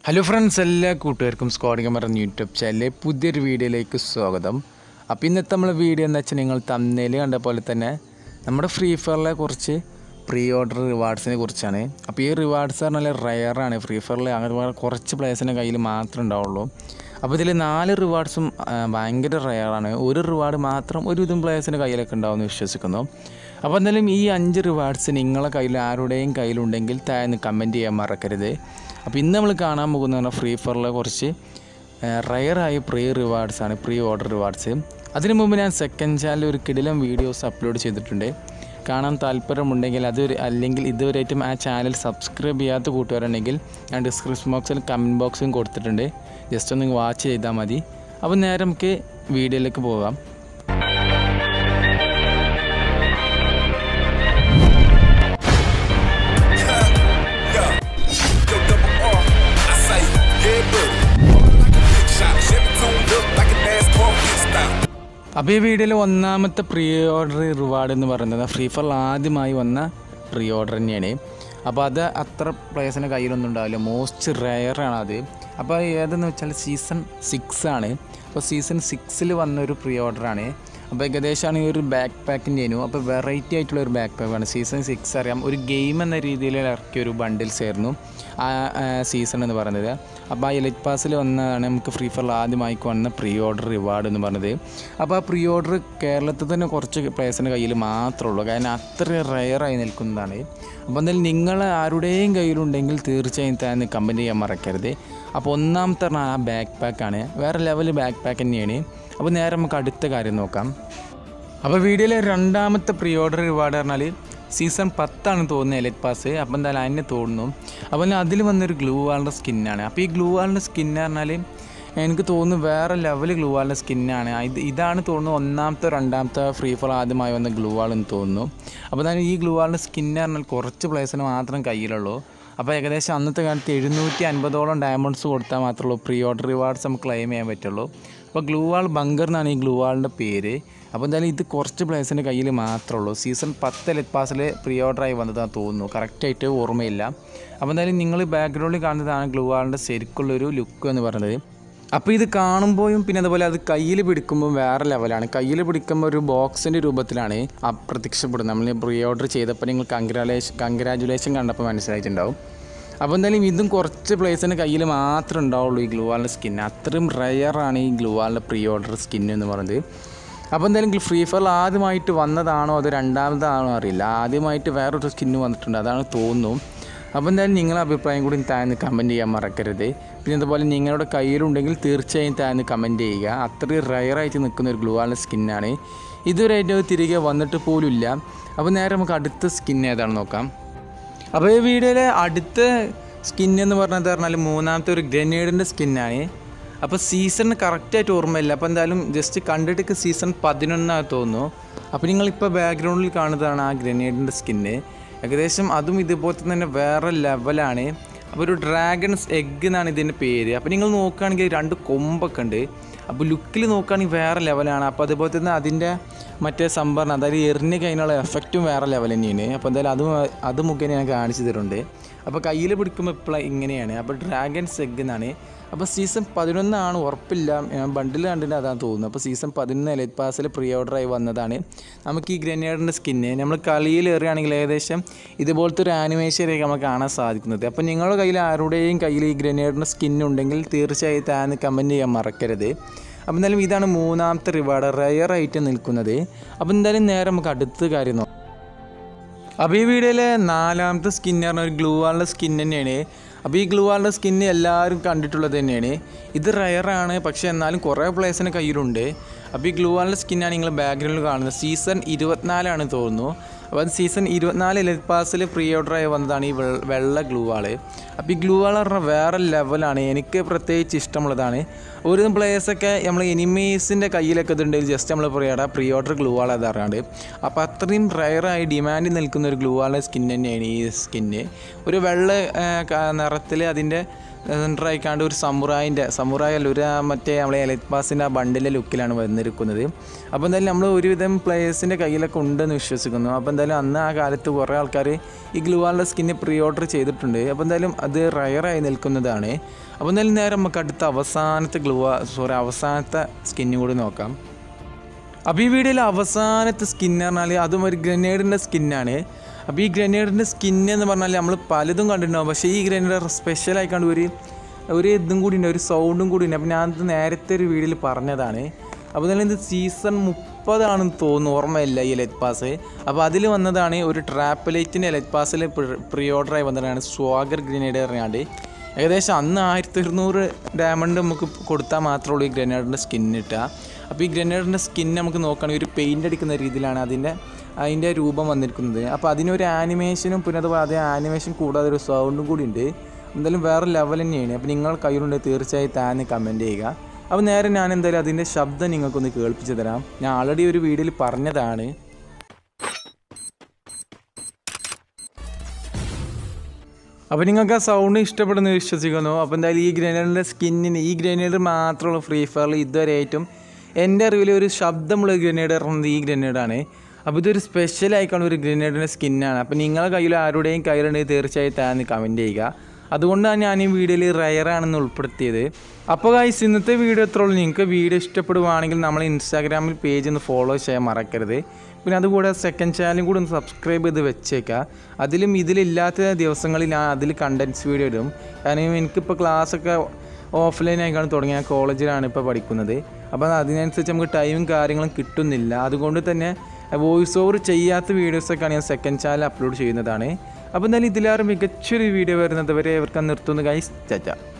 Hello friends എല്ലാ കൂട്ടുകാർക്കും സ്കോഡിംഗ് പറഞ്ഞ യൂട്യൂബ് ചാനലിലെ പുതിയൊരു വീഡിയോയിലേക്ക് സ്വാഗതം അപ്പോൾ ഇന്നത്തെ നമ്മളെ വീഡിയോ എന്ന് വെച്ചാൽ നിങ്ങൾ തന്നേൽ കണ്ട പോലെ തന്നെ നമ്മുടെ ഫ്രീ ഫയറിലെ കുറച്ച് പ്രീ ഓർഡർ റിവാർഡ്സിനെ കുറിച്ചാണ് അപ്പോൾ ഈ റിവാർഡ്സ് പറഞ്ഞാൽ റയറാണ് ഫ്രീ ഫയറിൽ അങ്ങനെ കുറച്ച് പ്ലേയേഴ്സിൻ്റെ കയ്യിൽ മാത്രമേ ഉണ്ടാവുള്ളൂ അപ്പോൾ ഇതിൽ നാല് റിവാർഡ്സും ഭയങ്കര റയറാണ് ഒരു റിവാർഡ് മാത്രം ഒരു ഇതും പ്ലേയേഴ്സിൻ്റെ കയ്യിലൊക്കെ ഉണ്ടാവുമെന്ന് വിശ്വസിക്കുന്നു അപ്പോൾ എന്തായാലും ഈ അഞ്ച് റിവാർഡ്സ് നിങ്ങളെ കയ്യിൽ ആരുടെയും കയ്യിലുണ്ടെങ്കിൽ താഴ്ന്ന് കമൻറ്റ് ചെയ്യാൻ മറക്കരുത് അപ്പോൾ ഇന്ന് നമ്മൾ കാണാൻ പോകുന്ന പറഞ്ഞാൽ ഫ്രീ ഫയറിലെ കുറച്ച് റയറായ പ്രീ റിവാർഡ്സ് ആണ് പ്രീ ഓർഡർ റിവാർഡ്സ് അതിനു മുമ്പ് ഞാൻ സെക്കൻഡ് ചാനലിൽ ഒരു കിടിലം വീഡിയോസ് അപ്ലോഡ് ചെയ്തിട്ടുണ്ട് കാണാൻ താല്പര്യമുണ്ടെങ്കിൽ അതൊരു അല്ലെങ്കിൽ ഇതുവരെയായിട്ടും ആ ചാനൽ സബ്സ്ക്രൈബ് ചെയ്യാത്ത കൂട്ടുകാരുണ്ടെങ്കിൽ ഞാൻ ഡിസ്ക്രിപ്ഷൻ ബോക്സിൽ കമൻറ്റ് ബോക്സും കൊടുത്തിട്ടുണ്ട് ജസ്റ്റ് ഒന്ന് വാച്ച് ചെയ്താൽ മതി അപ്പോൾ നേരെ നമുക്ക് വീഡിയോയിലേക്ക് പോകാം Yeah. Yo, double R. I say, yeah, buddy. Rolling like a big shot. Chevy tuned up like a NASCAR pit stop. അപ്പോൾ ഈ വീഡിയോയിൽ ഒന്നാമത്തെ പ്രീ ഓർഡർ റിവാർഡ് എന്ന് പറയുന്നത് ഫ്രീ ഫയറിൽ ആദ്യമായി വന്ന പ്രീ ഓർഡർ തന്നെയാണ് അപ്പോൾ അത് അത്ര പ്ലേയേഴ്സിൻ്റെ കയ്യിലൊന്നും ഉണ്ടാവില്ല മോസ്റ്റ് റെയറാണ് അത് അപ്പോൾ ഏതെന്ന് വെച്ചാൽ സീസൺ സിക്സ് ആണ് അപ്പോൾ സീസൺ സിക്സിൽ വന്ന ഒരു പ്രീ ഓർഡറാണ് അപ്പോൾ ഏകദേശമാണ് ഈ ഒരു ബാക്ക് പാക്കിൻ്റെ ആയിരുന്നു അപ്പോൾ വെറൈറ്റി ആയിട്ടുള്ള ഒരു ബാക്ക് പാക്കാണ് സീസൺ സിക്സ് അറിയാം ഒരു ഗെയിം എന്ന രീതിയിൽ ഇറക്കിയ ഒരു ബണ്ടിൽസ് ആയിരുന്നു ആ സീസൺ എന്ന് പറയുന്നത് അപ്പോൾ ആ എലൈറ്റ് പാസിൽ വന്നതാണ് നമുക്ക് ഫ്രീ ഫയറിൽ ആദ്യമായി വന്ന പ്രീ ഓർഡർ റിവാർഡ് എന്ന് പറഞ്ഞത് അപ്പോൾ ആ പ്രീ ഓർഡർ കേരളത്തിൽ തന്നെ കുറച്ച് പ്ലേയേഴ്സിൻ്റെ കയ്യിൽ മാത്രമേ ഉള്ളൂ കാരണം അത്ര റെയറായി നിൽക്കുന്നതാണ് അപ്പോൾ എന്തായാലും നിങ്ങൾ ആരുടെയും കയ്യിലുണ്ടെങ്കിൽ തീർച്ചയായും തന്നെ കമൻറ്റ് ചെയ്യാൻ മറക്കരുത് അപ്പോൾ ഒന്നാമത്തെ പറഞ്ഞാൽ ആ ബാക്ക് പാക്കാണ് വേറെ ലെവൽ ബാക്ക് പാക്ക് തന്നെയാണ് അപ്പോൾ നേരെ നമുക്ക് അടുത്ത കാര്യം നോക്കാം അപ്പോൾ വീഡിയോയിലെ രണ്ടാമത്തെ പ്രീ ഓർഡർ റിവാർഡ് പറഞ്ഞാൽ സീസൺ പത്താണ് തോന്നുന്നത് എലറ്റ് പാസ് അപ്പോൾ എന്തായാലും അതിനെ തോന്നുന്നു അപ്പോൾ അതിൽ വന്നൊരു ഗ്ലൂ വാളിൻ്റെ സ്കിന്നാണ് അപ്പോൾ ഈ ഗ്ലൂ വാളിൻ്റെ സ്കിന്ന് പറഞ്ഞാൽ എനിക്ക് തോന്നുന്നു വേറെ ലെവൽ ഗ്ലൂ വാളിൻ്റെ സ്കിന്നാണ് ഇത് ഇതാണ് തോന്നുന്നു ഒന്നാമത്തെ രണ്ടാമത്തെ ഫ്രീ ഫയർ ആദ്യമായി വന്ന ഗ്ലൂ വാൾ എന്ന് തോന്നുന്നു അപ്പോൾ എന്തായാലും ഈ ഗ്ലൂ വാളിൻ്റെ സ്കിന്ന് പറഞ്ഞാൽ കുറച്ച് പ്ലേസിന് മാത്രം കയ്യിലുള്ളൂ അപ്പോൾ ഏകദേശം അന്നത്തെ കാലത്ത് എഴുന്നൂറ്റി അൻപതോളം ഡയമണ്ട്സ് കൊടുത്താൽ മാത്രമേ ഉള്ളൂ പ്രീ ഓർഡർ റിവാർഡ്സ് നമുക്ക് ക്ലെയിം ചെയ്യാൻ പറ്റുള്ളൂ അപ്പോൾ ഗ്ലൂ വാൾ ബങ്കർ എന്നാണ് ഈ ഗ്ലൂ വാളിൻ്റെ പേര് അപ്പോൾ എന്തായാലും ഇത് കുറച്ച് പ്ലേസിൻ്റെ കയ്യിൽ മാത്രമേ ഉള്ളൂ സീസൺ പത്ത് ലെറ്റ് പാസിൽ പ്രീ ഓർഡറായി വന്നതാണെന്ന് തോന്നുന്നു കറക്റ്റായിട്ട് ഓർമ്മയില്ല അപ്പോൾ എന്തായാലും നിങ്ങൾ ബാക്ക്ഗ്രൗണ്ടിൽ കാണുന്നതാണ് ഗ്ലൂ വാളിൻ്റെ ശരിക്കുള്ളൊരു ലുക്ക് എന്ന് പറയുന്നത് അപ്പോൾ ഇത് കാണുമ്പോഴും പിന്നെ അതുപോലെ അത് കയ്യിൽ പിടിക്കുമ്പോൾ വേറെ ലെവലാണ് കയ്യിൽ പിടിക്കുമ്പോൾ ഒരു ബോക്സിൻ്റെ രൂപത്തിലാണ് അപ്രത്യക്ഷപ്പെടുന്നത് നമ്മൾ പ്രീ ഓർഡർ ചെയ്തപ്പോൾ നിങ്ങൾ കൺഗ്രാലേഷൻ കൺഗ്രാജുലേഷൻ കണ്ടപ്പോൾ മനസ്സിലായിട്ടുണ്ടാവും അപ്പോൾ എന്തായാലും ഇതും കുറച്ച് പ്ലേസിൻ്റെ കയ്യിൽ മാത്രമേ ഉണ്ടാവുള്ളൂ ഈ ഗ്ലൂവാളിൻ്റെ സ്കിൻ അത്രയും റയറാണ് ഈ ഗ്ലൂവാളിൻ്റെ പ്രീ ഓർഡർ സ്കിൻ എന്ന് പറയുന്നത് അപ്പോൾ എന്തായാലും ഫ്രീ ഫയറിൽ ആദ്യമായിട്ട് വന്നതാണോ അതോ രണ്ടാമതാണോ അറിയില്ല ആദ്യമായിട്ട് വേറൊരു സ്കിന്ന് വന്നിട്ടുണ്ട് അതാണ് തോന്നുന്നു അപ്പോൾ എന്തായാലും നിങ്ങളുടെ അഭിപ്രായം കൂടി താഴ്ന്ന് കമൻറ്റ് ചെയ്യാൻ മറക്കരുത് പിന്നെ അതുപോലെ നിങ്ങളുടെ കയ്യിലുണ്ടെങ്കിൽ തീർച്ചയായും താഴ്ന്ന് കമൻറ്റ് ചെയ്യുക അത്രയും റയറായിട്ട് നിൽക്കുന്ന ഒരു ഗ്ലൂവാളിൻ്റെ സ്കിന്നാണ് ഇതുവരെയായിട്ട് അത് തിരികെ വന്നിട്ട് പോലും ഇല്ല അപ്പോൾ നേരെ നമുക്ക് അടുത്ത സ്കിൻ ഏതാണെന്ന് നോക്കാം അപ്പോൾ ഈ വീഡിയോയിലെ അടുത്ത സ്കിൻ എന്ന് പറഞ്ഞത് പറഞ്ഞാൽ മൂന്നാമത്തെ ഒരു ഗ്രനേഡിൻ്റെ സ്കിന്നാണ് അപ്പോൾ സീസൺ കറക്റ്റായിട്ട് ഓർമ്മയില്ല അപ്പോൾ എന്തായാലും ജസ്റ്റ് കണ്ടിട്ട് സീസൺ പതിനൊന്നാണ് തോന്നുന്നു അപ്പോൾ നിങ്ങളിപ്പോൾ ബാക്ക്ഗ്രൗണ്ടിൽ കാണുന്നതാണ് ആ ഗ്രനേഡിൻ്റെ സ്കിന്ന് ഏകദേശം അതും ഇതുപോലത്തെ തന്നെ വേറെ ലെവലാണ് അപ്പോൾ ഒരു ഡ്രാഗൺസ് എഗ് എന്നാണ് ഇതിൻ്റെ പേര് അപ്പോൾ നിങ്ങൾ നോക്കുകയാണെങ്കിൽ രണ്ട് കൊമ്പൊക്കെ ഉണ്ട് അപ്പോൾ ലുക്കിൽ നോക്കുകയാണെങ്കിൽ വേറെ ലെവലാണ് അപ്പോൾ അതുപോലെ തന്നെ അതിൻ്റെ മറ്റേ സംഭരണം അതായത് എറിഞ്ഞ് കഴിഞ്ഞുള്ള എഫക്റ്റും വേറെ ലെവൽ തന്നെയാണ് അപ്പോൾ എന്തായാലും അതും അത് മുഖേന ഞാൻ കാണിച്ചു തരുന്നുണ്ട് അപ്പോൾ കയ്യിൽ പിടിക്കുമ്പോൾ ഇപ്പോൾ ഇങ്ങനെയാണ് അപ്പോൾ ഡ്രാഗൺസ് എഗ് എന്നാണ് അപ്പോൾ സീസൺ പതിനൊന്നാണ് ഉറപ്പില്ല ഞാൻ ബണ്ടിൽ കണ്ടിട്ട് അതാണ് തോന്നുന്നത് അപ്പോൾ സീസൺ പതിനൊന്ന് എലൈറ്റ് പാസിൽ പ്രീ ഓർഡറായി വന്നതാണ് നമുക്ക് ഈ ഗ്രനേഡിൻ്റെ സ്കിന്ന് നമ്മൾ കളിയിൽ എറിയുകയാണെങ്കിൽ ഏകദേശം ഇതുപോലത്തെ ഒരു ആനിമേഷനൊക്കെ നമുക്ക് കാണാൻ സാധിക്കുന്നത് അപ്പോൾ നിങ്ങളുടെ കയ്യിൽ ആരുടെയും കയ്യിൽ ഈ ഗ്രനേഡിൻ്റെ സ്കിന്നുണ്ടെങ്കിൽ തീർച്ചയായും താന്ന് കമൻറ്റ് ചെയ്യാൻ മറക്കരുത് അപ്പോൾ എന്തായാലും ഇതാണ് മൂന്നാമത്തെ റിവാർഡ് റയർ ആയിട്ട് നിൽക്കുന്നത് അപ്പോൾ എന്തായാലും നേരെ നമുക്ക് അടുത്ത കാര്യം നോക്കാം അപ്പോൾ ഈ വീഡിയോയിലെ നാലാമത്തെ സ്കിൻ പറഞ്ഞ ഒരു ഗ്ലൂ വാളിൻ്റെ സ്കിൻ തന്നെയാണ് അപ്പോൾ ഈ ഗ്ലൂ വാളിൻ്റെ സ്കിന്ന് എല്ലാവരും കണ്ടിട്ടുള്ളത് തന്നെയാണ് ഇത് റയറാണ് പക്ഷേ എന്നാലും കുറേ പ്ലേസിന് കയ്യിലുണ്ട് അപ്പോൾ ഈ ഗ്ലൂ വാളിൻ്റെ സ്കിന്നാണ് നിങ്ങൾ ബാക്ക്ഗ്രൗണ്ടിൽ കാണുന്നത് സീസൺ ഇരുപത്തിനാലാണ് തോന്നുന്നു അപ്പോൾ അത് സീസൺ ഇരുപത്തിനാല് എലറ്റ് പാസിൽ പ്രീ ഓർഡറായി വന്നതാണ് ഈ വെള്ള- വെള്ള ഗ്ലൂ വാള് അപ്പോൾ ഈ ഗ്ലൂ വാൾ പറഞ്ഞാൽ വേറെ ലെവലാണ് എനിക്ക് പ്രത്യേകിച്ച് ഇഷ്ടമുള്ളതാണ് ഒരു പ്ലേയേഴ്സൊക്കെ നമ്മൾ എനിമീസിൻ്റെ കയ്യിലൊക്കെ ഇതുണ്ടെങ്കിൽ ജസ്റ്റ് നമ്മൾ പറയാടാ പ്രീ ഓർഡർ ഗ്ലൂ വാൾ അതറിയാണ്ട് അപ്പോൾ അത്രയും റയറായി ഡിമാൻഡിൽ നിൽക്കുന്ന ഒരു ഗ്ലൂ വാളിൻ്റെ സ്കിൻ തന്നെയാണ് ഈ സ്കിന്ന് ഒരു വെള്ള നിറത്തിൽ അതിൻ്റെ സെൻറ്ററായിക്കാണ്ട് ഒരു സമുറായിൻ്റെ സമുറായി അല്ല ഒരു ആ മറ്റേ നമ്മളെ എലൈറ്റ് പാസിൻ്റെ ആ ബണ്ടിലെ ലുക്കിലാണ് വന്നിരിക്കുന്നത് അപ്പോൾ എന്തായാലും നമ്മൾ ഒരുവിധം പ്ലേയേഴ്സിൻ്റെ കയ്യിലൊക്കെ ഉണ്ടെന്ന് വിശ്വസിക്കുന്നു അപ്പോൾ എന്തായാലും അന്ന് ആ കാലത്ത് കുറേ ആൾക്കാർ ഈ ഗ്ലൂവാളിൻ്റെ സ്കിന്ന് പ്രീ ഓർഡർ ചെയ്തിട്ടുണ്ട് അപ്പോൾ എന്തായാലും അത് റയറായി നിൽക്കുന്നതാണ് അപ്പോൾ എന്തായാലും നേരെ നമുക്ക് അടുത്ത അവസാനത്തെ ഗ്ലൂവ സോറി അവസാനത്തെ സ്കിന്നും കൂടി നോക്കാം അപ്പോൾ ഈ വീഡിയോയിൽ അവസാനത്തെ സ്കിന്ന് പറഞ്ഞാൽ അതും ഒരു ഗ്രനേഡിൻ്റെ സ്കിന്നാണ് അപ്പോൾ ഈ ഗ്രനേഡിൻ്റെ സ്കിന്ന് എന്ന് പറഞ്ഞാൽ നമ്മൾ പലതും കണ്ടിട്ടുണ്ടാവും പക്ഷേ ഈ ഗ്രനേഡ് സ്പെഷ്യലായി കണ്ട് ഒരു ഒരു ഇതും കൂടി ഉണ്ട് ഒരു സൗണ്ടും കൂടി ഉണ്ട് അപ്പോൾ ഞാനത് നേരത്തെ ഒരു വീഡിയോയിൽ പറഞ്ഞതാണ് അപ്പോൾ തന്നെ ഇത് സീസൺ മുപ്പതാണെന്ന് തോന്നുന്നു ഓർമ്മയില്ല ഈ ലെറ്റ് പാസ് അപ്പോൾ അതിൽ വന്നതാണ് ഒരു ട്രാപ്പ് ലൈറ്റിൻ്റെ ലെറ്റ് പാസിൽ പ്രീ ഓർഡറായി വന്നതാണ് സ്വാഗർ ഗ്രനേഡ് പറഞ്ഞാണ്ട് ഏകദേശം അന്ന് ആയിരത്തി ഇരുന്നൂറ് ഡയമണ്ട് നമുക്ക് കൊടുത്താൽ മാത്രമേ ഉള്ളൂ ഈ ഗ്രനേഡിൻ്റെ സ്കിൻ കിട്ടുക അപ്പോൾ ഈ ഗ്രനേഡിൻ്റെ സ്കിൻ നമുക്ക് നോക്കുകയാണെങ്കിൽ ഒരു പെയിൻ്റ് അടിക്കുന്ന രീതിയിലാണ് അതിൻ്റെ അതിൻ്റെ രൂപം വന്നിരിക്കുന്നത് അപ്പോൾ അതിനൊരു ആനിമേഷനും പിന്നെ അതുപോലെ അതേ ആനിമേഷൻ കൂടാതെ ഒരു സൗണ്ടും കൂടി ഉണ്ട് എന്തായാലും വേറെ ലെവൽ തന്നെയാണ് അപ്പോൾ നിങ്ങൾ കയ്യിലുണ്ടെങ്കിൽ തീർച്ചയായും താന്ന് കമൻറ്റ് ചെയ്യുക അപ്പോൾ നേരെ ഞാൻ എന്തായാലും അതിൻ്റെ ശബ്ദം നിങ്ങൾക്കൊന്ന് കേൾപ്പിച്ച് തരാം ഞാൻ ആൾറെഡി ഒരു വീഡിയോയിൽ പറഞ്ഞതാണ് അപ്പോൾ നിങ്ങൾക്ക് ആ സൗണ്ട് ഇഷ്ടപ്പെടുന്നു വിശ്വസിക്കുന്നു അപ്പോൾ എന്തായാലും ഈ ഗ്രനേഡിൻ്റെ സ്കിന്നിന് ഈ ഗ്രനേഡ് മാത്രമുള്ള ഫ്രീ ഫയറിൽ ഇതുവരെ ഏറ്റവും എൻ്റെ അറിവിൽ ഒരു ശബ്ദമുള്ള ഗ്രനേഡ് ഇറങ്ങുന്നത് ഈ ഗ്രനേഡാണ് അപ്പോൾ ഇതൊരു സ്പെഷ്യൽ ആയിക്കാണ് ഒരു ഗ്രനേഡിൻ്റെ സ്കിന്നാണ് അപ്പോൾ നിങ്ങളെ കയ്യിൽ ആരുടെയും കയ്യിലുണ്ടെങ്കിൽ തീർച്ചയായും താന്ന് കമൻറ്റ് ചെയ്യുക അതുകൊണ്ടാണ് ഞാൻ ഈ വീഡിയോയിൽ റയറാണെന്ന് ഉൾപ്പെടുത്തിയത് അപ്പോൾ ഗൈസ് ഇന്നത്തെ വീഡിയോ എത്ര ഉള്ളൂ നിങ്ങൾക്ക് വീഡിയോ ഇഷ്ടപ്പെടുവാണെങ്കിൽ നമ്മൾ ഇൻസ്റ്റാഗ്രാമിൽ പേജ് ഒന്ന് ഫോളോ ചെയ്യാൻ മറക്കരുത് പിന്നെ അതുകൂടെ സെക്കൻഡ് ചാനലും കൂടി ഒന്ന് സബ്സ്ക്രൈബ് ചെയ്ത് വെച്ചേക്കുക അതിലും ഇതിലില്ലാത്ത ദിവസങ്ങളിൽ ഞാൻ അതിൽ കണ്ടൻസ് വീഡിയോ ഇടും കാരണം എനിക്കിപ്പോൾ ക്ലാസ്സൊക്കെ ഓഫ്ലൈൻ ആയിക്കാണ് തുടങ്ങി ഞാൻ കോളേജിലാണ് ഇപ്പോൾ പഠിക്കുന്നത് അപ്പോൾ അതിനനുസരിച്ച് നമുക്ക് ടൈമും കാര്യങ്ങളും കിട്ടുന്നില്ല അതുകൊണ്ട് തന്നെ വോയിസ് ഓവർ ചെയ്യാത്ത വീഡിയോസൊക്കെയാണ് ഞാൻ സെക്കൻഡ് ചാനൽ അപ്ലോഡ് ചെയ്യുന്നതാണ് അപ്പോൾ എന്തായാലും ഇതിലേറെ മികച്ചൊരു വീഡിയോ വരുന്നത് വരെ ഇവർക്ക് നിർത്തുന്നു ഗൈസ് ചാച്ച